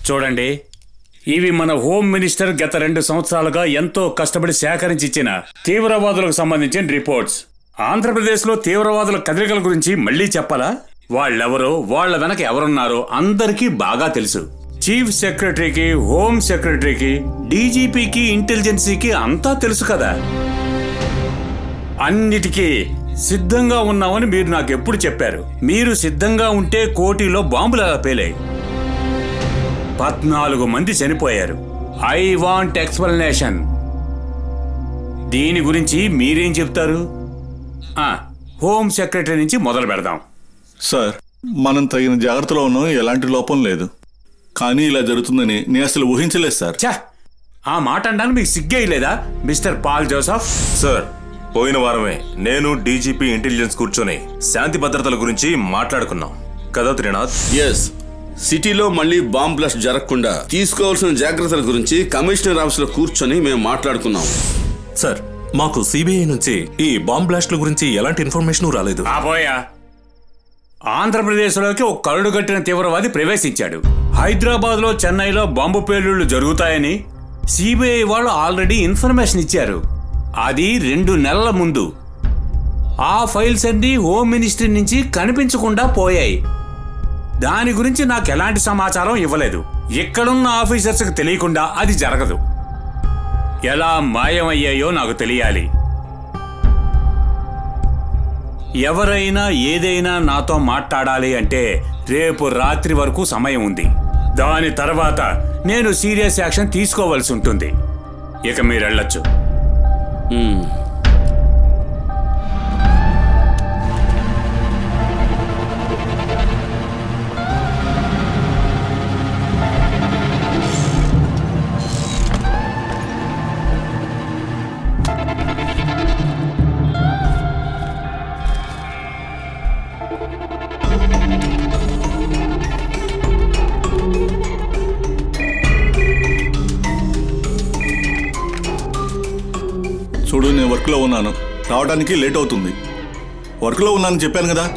చూడండి ఇవి మన హోమ్ మినిస్టర్ గత రెండు సంవత్సరాలుగా ఎంతో కష్టపడి సేకరించి ఇచ్చిన తీవ్రవాదులకు సంబంధించిన రిపోర్ట్స్ ఆంధ్రప్రదేశ్లో తీవ్రవాదుల కదలికల గురించి మళ్ళీ చెప్పాలా వాళ్ళెవరో వాళ్ళ వెనక ఎవరున్నారో అందరికీ బాగా తెలుసు చీఫ్ సెక్రటరీకి హోమ్ సెక్రటరీకి డీజీపీకి ఇంటెలిజెన్సీకి అంతా తెలుసు కదా అన్నిటికీ సిద్ధంగా ఉన్నామని మీరు నాకు ఎప్పుడు చెప్పారు మీరు సిద్ధంగా ఉంటే కోటిలో బాంబులు అలా పేలాయి పద్నాలుగు మంది చనిపోయారు ఐ వాంట్ ఎక్స్ప్లెనేషన్ దీని గురించి మీరేం చెప్తారు ఆ, హోమ్ సెక్రటరీ నుంచి మొదలు పెడదాం సార్ మనం తగిన జాగ్రత్తలో ఉన్నాం ఎలాంటి లోపం లేదు కానీ ఇలా జరుగుతుందని నేను అసలు ఊహించలేదు సార్ ఛ ఆ మాట అనడానికి మీకు సిగ్గే లేదా మిస్టర్ పాల్ జోసఫ్ సార్ పోయిన వారమే నేను డీజీపీ ఇంటెలిజెన్స్ కూర్చొని శాంతి భద్రతల గురించి మాట్లాడుకున్నాం కదా త్రినాథ్ ఎస్ సిటీలో మళ్ళీ బాంబ్ బ్లాస్ట్ జరగకుండా తీసుకోవాల్సిన జాగ్రత్తల గురించి కమిషనర్ ఆఫీస్ లో కూర్చొని మేము మాట్లాడుకున్నాం సార్ మాకు సిబిఐ నుంచి ఈ బాంబ్ బ్లాస్ట్ల గురించి ఎలాంటి ఇన్ఫర్మేషన్ రాలేదు ఆపోయా ఆంధ్రప్రదేశ్లోకి ఒక కరుడు కట్టిన తీవ్రవాది ప్రవేశించాడు హైదరాబాద్లో చెన్నైలో బాంబు పేలుళ్లు జరుగుతాయని సిబిఐ వాళ్ళు ఆల్రెడీ ఇన్ఫర్మేషన్ ఇచ్చారు అది రెండు నెలల ముందు ఆ ఫైల్స్ అన్ని హోమ్ మినిస్ట్రీ నుంచి కనిపించకుండా పోయాయి దాని గురించి నాకు ఎలాంటి సమాచారం ఇవ్వలేదు ఇక్కడున్న ఆఫీసర్స్కి తెలియకుండా అది జరగదు ఎలా మాయమయ్యాయో నాకు తెలియాలి ఎవరైనా ఏదైనా నాతో మాట్లాడాలి అంటే రేపు రాత్రి వరకు సమయం ఉంది దాని తర్వాత నేను సీరియస్ యాక్షన్ తీసుకోవాల్సి ఉంటుంది ఇక మీరు వెళ్ళొచ్చు చూడు నేను వర్క్లో ఉన్నాను రావడానికి లేట్ అవుతుంది వర్క్లో ఉన్నానని చెప్పాను కదా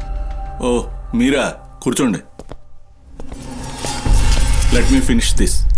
ఓ మీరా కూర్చోండి లెట్ మీ ఫినిష్ దిస్